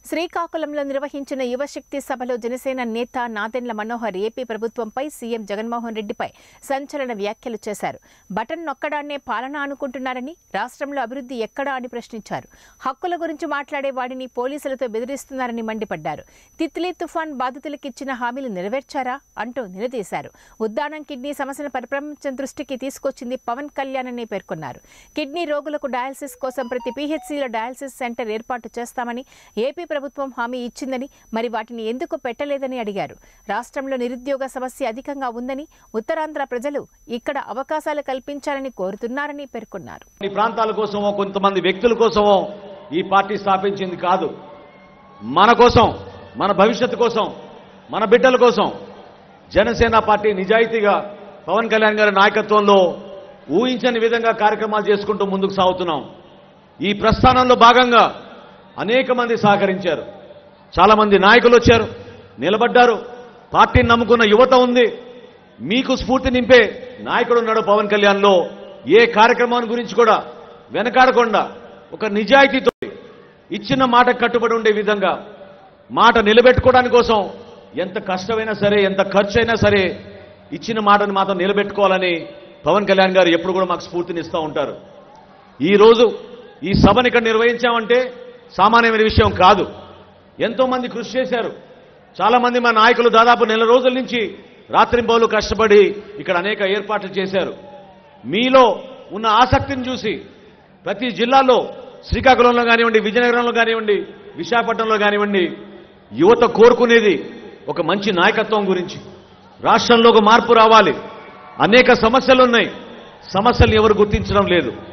శ్రీకాకుళంలో నిర్వహించిన యువశక్తి సభలో జనసేన నేత నాదెండ్ల మనోహర్ ఏపీ ప్రభుత్వంపై సీఎం జగన్మోహన్ రెడ్డిపై సంచలన వ్యాఖ్యలు చేశారు బటన్ నొక్కడాన్నే పాలన అనుకుంటున్నారని రాష్ట్రంలో అభివృద్ధి ఎక్కడా అని ప్రశ్నించారు హక్కుల గురించి మాట్లాడే వాడిని పోలీసులతో బెదిరిస్తున్నారని మండిపడ్డారు తిత్లీ తుఫాన్ బాధితులకు ఇచ్చిన హామీలు నెరవేర్చారా అంటూ నిలదీశారు ఉద్దానం కిడ్నీ సమస్యను ప్రపంచం దృష్టికి తీసుకొచ్చింది పవన్ కళ్యాణ్ అని పేర్కొన్నారు కిడ్నీ రోగులకు డయాలసిస్ కోసం ప్రతి పీహెచ్సీలో డయాలసిస్ సెంటర్ ఏర్పాటు చేస్తామని ఏపీ ప్రభుత్వం హామీ ఇచ్చిందని మరి వాటిని ఎందుకు పెట్టలేదని అడిగారు రాష్ట్రంలో నిరుద్యోగ సమస్య అధికంగా ఉందని ఉత్తరాంధ్ర ప్రజలు ఇక్కడ అవకాశాలు కల్పించాలని కోరుతున్నారని పేర్కొన్నారు ఈ ప్రాంతాల కోసమో కొంతమంది వ్యక్తుల కోసమో ఈ పార్టీ స్థాపించింది కాదు మన కోసం మన భవిష్యత్తు కోసం మన బిడ్డల కోసం జనసేన పార్టీ నిజాయితీగా పవన్ కళ్యాణ్ గారి నాయకత్వంలో ఊహించని విధంగా కార్యక్రమాలు చేసుకుంటూ ముందుకు సాగుతున్నాం ఈ ప్రస్థానంలో భాగంగా అనేక మంది సహకరించారు చాలా మంది నాయకులు వచ్చారు నిలబడ్డారు పార్టీని నమ్ముకున్న యువత ఉంది మీకు స్ఫూర్తి నింపే నాయకుడు ఉన్నాడు పవన్ కళ్యాణ్లో ఏ కార్యక్రమాన్ని గురించి కూడా వెనకాడకుండా ఒక నిజాయితీతో ఇచ్చిన మాట కట్టుబడి ఉండే విధంగా మాట నిలబెట్టుకోవడానికి కోసం ఎంత కష్టమైనా సరే ఎంత ఖర్చు అయినా సరే ఇచ్చిన మాటను మాత్రం నిలబెట్టుకోవాలని పవన్ కళ్యాణ్ గారు ఎప్పుడు కూడా మాకు స్ఫూర్తినిస్తూ ఉంటారు ఈ రోజు ఈ సభను ఇక్కడ నిర్వహించామంటే సామాన్యమైన విషయం కాదు ఎంతో మంది కృషి చేశారు చాలా మంది మా నాయకులు దాదాపు నెల రోజుల నుంచి రాత్రింబౌలు కష్టపడి ఇక్కడ అనేక ఏర్పాట్లు చేశారు మీలో ఉన్న ఆసక్తిని చూసి ప్రతి జిల్లాలో శ్రీకాకుళంలో కానివ్వండి విజయనగరంలో కానివ్వండి విశాఖపట్నంలో కానివ్వండి యువత కోరుకునేది ఒక మంచి నాయకత్వం గురించి రాష్ట్రంలో ఒక మార్పు రావాలి అనేక సమస్యలు ఉన్నాయి సమస్యలు ఎవరు గుర్తించడం లేదు